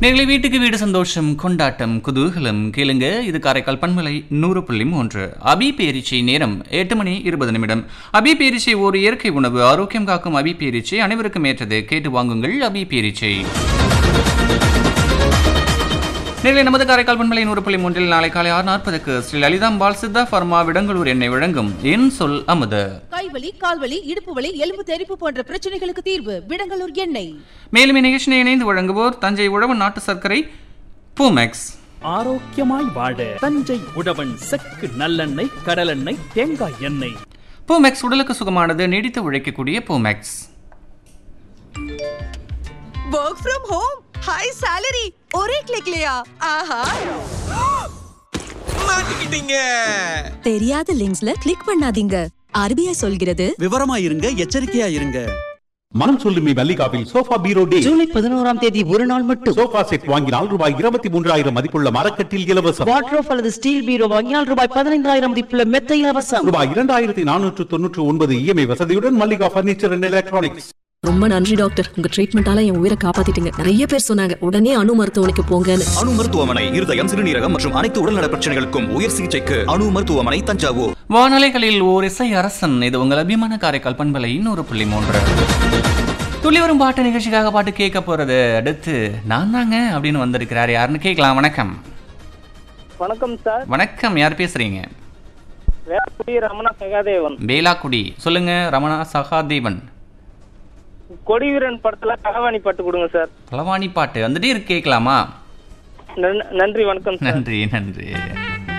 நேர்களை வீட்டுக்கு வீடு சந்தோஷம் கொண்டாட்டம் குதூகலம் கேளுங்க இது காரைக்கால் பண்பலை நூறு புள்ளி மூன்று அபி பேரிச்சை நேரம் எட்டு மணி இருபது நிமிடம் அபி பேரிச்சை ஒரு இயற்கை உணவு ஆரோக்கியம் காக்கும் அபி பேரிச்சை அனைவருக்கும் ஏற்றது கேட்டு வாங்குங்கள் அபி பேரிச்சை நேரில் நமது காரைக்கால் பண்பலை நூறு புள்ளி மூன்றில் நாளை காலை ஆறு நாற்பதுக்கு ஸ்ரீ லலிதாம்பாள் சித்தா ஃபர்மா விடங்களூர் எண்ணெய் வழங்கும் என் சொல் அமுத கைவலி கால்வலி இடுப்பு வலி எலும்பு தெறிப்பு போன்ற பிரச்சனைகளுக்கு தீர்வு விடங்கலூர் எண்ணெய் மேலும் இந்நிகழ்ச்சியை இணைந்து வழங்குவோர் தஞ்சை உழவு நாட்டு சர்க்கரை பூமெக்ஸ் ஆரோக்கியமாய் வாழ தஞ்சை உழவன் செக்கு நல்லெண்ணெய் கடலெண்ணெய் தேங்காய் எண்ணெய் பூமெக்ஸ் உடலுக்கு சுகமானது நீடித்து உழைக்கக்கூடிய பூமெக்ஸ் work from home high salary ஒரே கிளிக்லயா ஆஹா மாட்டிக்கிட்டீங்க தெரியாத லிங்க்ஸ்ல கிளிக் பண்ணாதீங்க ஆர்பிஐ சொல்கிறது விவரமா இருங்க எச்சரிக்கையா இருங்க மனம் சொல்லுமே மல்லிகாவில் சோஃபா பீரோ டே ஜூலை பதினோராம் தேதி ஒரு நாள் மட்டும் சோஃபா செட் வாங்கினால் ரூபாய் இருபத்தி மூன்றாயிரம் மதிப்புள்ள மரக்கட்டில் இலவசம் வாட்ரோப் அல்லது ஸ்டீல் பீரோ வாங்கினால் ரூபாய் பதினைந்தாயிரம் மதிப்புள்ள மெத்த இலவசம் ரூபாய் இரண்டாயிரத்தி நானூற்று தொன்னூற்று ஒன்பது இஎம்ஐ வசதியுடன் மல்லிகா பர்னிச்சர் அண்ட் எலக்ட்ரானிக்ஸ் ரொம்ப நன்றி டாக்டர் உங்க ட்ரீட்மெண்டால என் உயிரை காப்பாத்திட்டீங்க நிறைய பேர் சொன்னாங்க உடனே அணு மருத்துவமனைக்கு போங்கன்னு அணு மருத்துவமனை இருதயம் சிறுநீரகம் மற்றும் அனைத்து உடல்நல பிரச்சனைகளுக்கும் உயர் சிகிச்சைக்கு அணு மருத்துவமனை தஞ்சாவூர் வானலைகளில் ஓர் இசை அரசன் இது உங்கள் அபிமான காரைக்கால் பண்பலை இன்னொரு புள்ளி மூன்று துள்ளி வரும் பாட்டு நிகழ்ச்சிக்காக பாட்டு கேட்க போறது அடுத்து நான் தாங்க அப்படின்னு வந்திருக்கிறார் யாருன்னு கேட்கலாம் வணக்கம் வணக்கம் சார் வணக்கம் யார் பேசுறீங்க வேப்படி ரமணா சகாதேவன் வேலாக்குடி சொல்லுங்க ரமணா சகாதேவன் கொடிவீரன் படத்துல ககவாணி பாட்டு கொடுங்க சார் பலவாணி பாட்டு வந்துட்டே இருக்கு கேட்கலாமா நன்- நன்றி வணக்கம் சார் நன்றி நன்றி